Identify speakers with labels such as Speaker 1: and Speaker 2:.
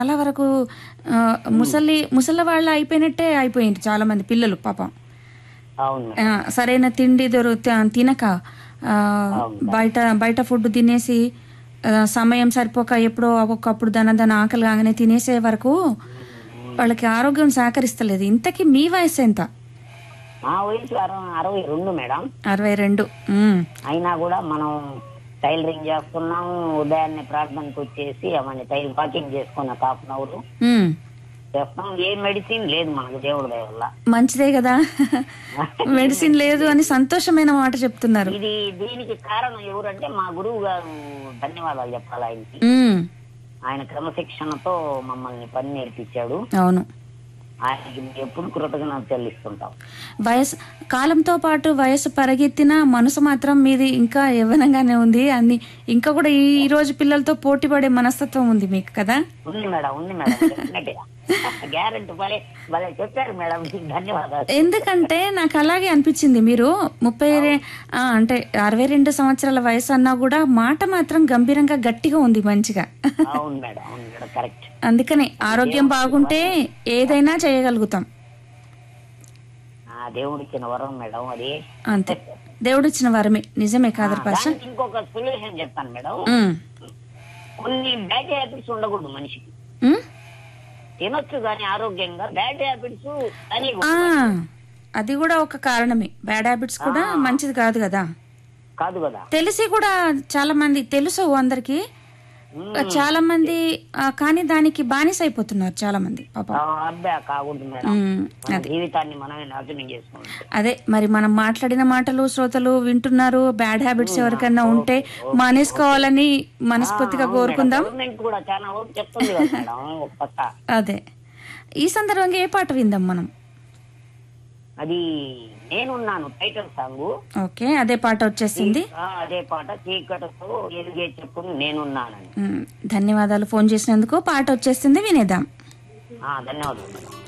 Speaker 1: చాలా వరకు ఆ, ముసలి ముసలి వాళ్ళు అయిపోయినట్టే అయిపోయింది చాలా మంది పిల్లలు పాపం
Speaker 2: అవును
Speaker 1: ఆ, సరైన తిండి దొరు త- తినక ఆ, బయట బయట ఫుడ్ తినేసి ఆ, సమయం సరిపోక ఎప్పుడో ఒక్కొక్కప్పుడు దన దన ఆకలి కాగానే తినేసే వరకు వాళ్ళకి ఆరోగ్యం సహకరిస్తలేదు ఇంతకీ మీ వయసు ఎంత
Speaker 2: మా వయసు అరవై అరవై రెండు మేడం
Speaker 1: అరవై రెండు ఉమ్,
Speaker 2: అయినా కూడా మనం టైలరింగ్ చేస్తున్నాం ఉదయాన్నే ప్రార్థనకు వచ్చేసి అవన్నీ టైల్ వాకింగ్ చేసుకున్న హాఫ్ అన్ అవర్
Speaker 1: ఉమ్.
Speaker 2: చేస్తాం ఏ మెడిసిన్ లేదు మనకు దేవుడి దయ వల్ల
Speaker 1: మంచిదే కదా మెడిసిన్ లేదు అని సంతోషమైన మాట చెప్తున్నారు
Speaker 2: ఇది దీనికి కారణం ఎవరంటే మా గురువు గారు ధన్యవాదాలు చెప్పాలి ఆయనకి
Speaker 1: ఉమ్,
Speaker 2: ఆయన క్రమశిక్షణతో మమ్మల్ని పని నేర్పించాడు
Speaker 1: అవును
Speaker 2: ఆయనకి మేము ఎప్పుడు కృతజ్ఞత చెల్లిస్తుంటాం
Speaker 1: వయసు కాలంతో పాటు వయసు పరిగెత్తిన మనసు మాత్రం మీది ఇంకా యవ్వనంగానే ఉంది అన్ని ఇంకా కూడా ఈ ఈ రోజు పిల్లలతో పోటీ పడే మనస్తత్వం ఉంది మీకు కదా
Speaker 2: ఉంది మేడం ఉంది మేడం డెఫినెట్గా గ్యారెంటీ భలే భలే చెప్పారు మేడం మీకు ధన్యవాదాలు
Speaker 1: ఎందుకంటే నాకు అలాగే అనిపించింది మీరు ముప్పై రె- ఆ, అంటే అరవై రెండు సంవత్సరాల వయసు అన్నా కూడా మాట మాత్రం గంభీరంగా గట్టిగా ఉంది మంచిగా
Speaker 2: అవును మేడం అవును మేడం కరెక్ట్
Speaker 1: అందుకని ఆరోగ్యం బాగుంటే ఏదైనా చేయగలుగుతాం
Speaker 2: ఆ దేవుడిచ్చిన వరం మేడం అది
Speaker 1: అంతే దేవుడిచ్చిన వరమే నిజమే కాదర్ పాష
Speaker 2: దానికి ఇంకొక సొల్యూషన్ చెప్తాను మేడం
Speaker 1: ఉమ్.
Speaker 2: కొన్ని బ్యాడ్ హ్యాబిట్స్ ఉండకూడదు మనిషికి
Speaker 1: ఉమ్?
Speaker 2: తినొచ్చు కానీ ఆరోగ్యంగా బ్యాడ్ హ్యాబిట్స్ అని
Speaker 1: ఆ, అది కూడా ఒక కారణమే బ్యాడ్ హ్యాబిట్స్ కూడా మంచిది కాదు కదా
Speaker 2: కాదు కదా
Speaker 1: తెలిసి కూడా చాలా మంది తెలుసు అందరికి
Speaker 2: ఉమ్.
Speaker 1: చాలా మంది ఆ, కానీ దానికి బానిస అయిపోతున్నారు చాలా మంది పాపం
Speaker 2: ఆ, అబ్బే కాకూడదు మేడం
Speaker 1: ఉమ్,
Speaker 2: మన జీవితాన్ని మనమే నాశనం చేసుకుంటాం
Speaker 1: అదే మరి మనం మాట్లాడిన మాటలు శ్రోతలు వింటున్నారు బ్యాడ్ హ్యాబిట్స్ ఎవరికైనా ఉంటే మానేసుకోవాలని మనస్ఫూర్తిగా కోరుకుందాం
Speaker 2: గవర్నమెంట్ కూడా చాలా వరకు చెప్తుంది కదా మేడం ఒక పక్క
Speaker 1: అదే ఈ సందర్భంగా ఏ పాట విందాం మనం
Speaker 2: అది నేనున్నాను టైటిల్ సాంగ్
Speaker 1: ఓకే అదే పాట వచ్చేసింది
Speaker 2: అదే పాట చీకటితో ఎదిగే చెప్పుని నేనున్నానని
Speaker 1: ఉమ్, ధన్యవాదాలు ఫోన్ చేసినందుకు పాట వచ్చేసింది వినేద్దాం
Speaker 2: ఆ, ధన్యవాదాలు మేడం